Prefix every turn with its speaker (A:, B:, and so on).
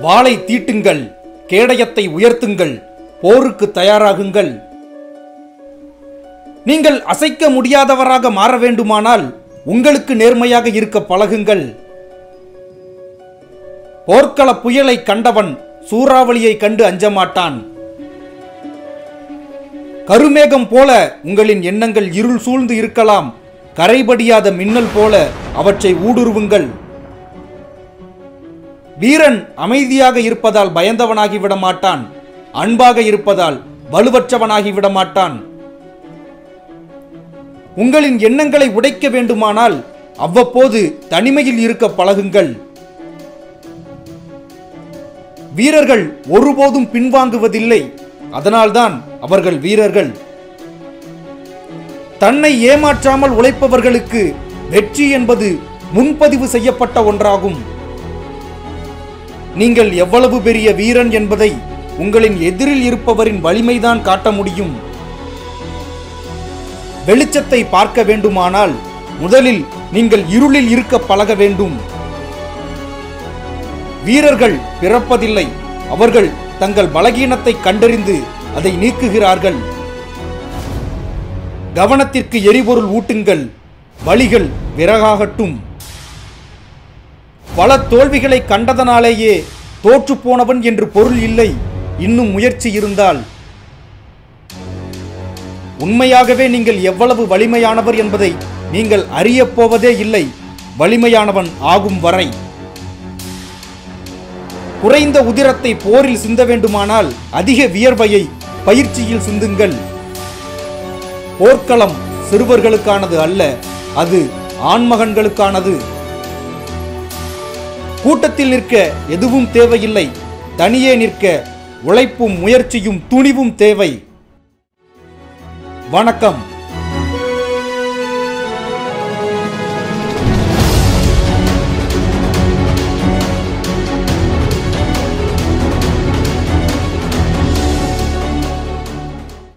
A: வாளை தீட்டுங்கள் கேடயத்தை உயர்த்துங்கள் போருக்கு தயாராகுங்கள் நீங்கள் அசைக்க முடியாதவராக மாற வேண்டுமானால் உங்களுக்கு நேர்மையாக இருக்க பழகுங்கள் போர்க்கள புயலை கண்டவன் சூறாவளியை கண்டு அஞ்ச மாட்டான் கருமேகம் போல உங்களின் எண்ணங்கள் இருள் சூழ்ந்து இருக்கலாம் கரைபடியாத மின்னல் போல அவற்றை ஊடுருவுங்கள் வீரன் அமைதியாக இருப்பதால் பயந்தவனாகி விட மாட்டான் அன்பாக இருப்பதால் வலுவற்றவனாகி விட மாட்டான் உங்களின் எண்ணங்களை உடைக்க வேண்டுமானால் அவ்வப்போது தனிமையில் இருக்க பழகுங்கள் வீரர்கள் ஒருபோதும் பின்வாங்குவதில்லை அதனால்தான் அவர்கள் வீரர்கள் தன்னை ஏமாற்றாமல் உழைப்பவர்களுக்கு வெற்றி என்பது முன்பதிவு செய்யப்பட்ட ஒன்றாகும் நீங்கள் எவ்வளவு பெரிய வீரன் என்பதை உங்களின் எதிரில் இருப்பவரின் வலிமைதான் காட்ட முடியும் வெளிச்சத்தை பார்க்க வேண்டுமானால் முதலில் நீங்கள் இருளில் இருக்க பழக வேண்டும் வீரர்கள் பிறப்பதில்லை அவர்கள் தங்கள் பலகீனத்தை கண்டறிந்து அதை நீக்குகிறார்கள் கவனத்திற்கு எரிபொருள் ஊட்டுங்கள் வழிகள் விறகாகட்டும் பல தோல்விகளை கண்டதனாலேயே தோற்று போனவன் என்று பொருள் இல்லை இன்னும் முயற்சி இருந்தால் உண்மையாகவே நீங்கள் எவ்வளவு வலிமையானவர் என்பதை நீங்கள் அறியப் போவதே இல்லை வலிமையானவன் ஆகும் வரை குறைந்த உதிரத்தை போரில் சிந்த வேண்டுமானால் அதிக வியர்வையை பயிற்சியில் சிந்துங்கள் போர்க்களம் சிறுவர்களுக்கானது அல்ல அது ஆண்மகன்களுக்கானது கூட்டத்தில் நிற்க எதுவும் தேவையில்லை தனியே நிற்க உழைப்பும் முயற்சியும் துணிவும் தேவை வணக்கம்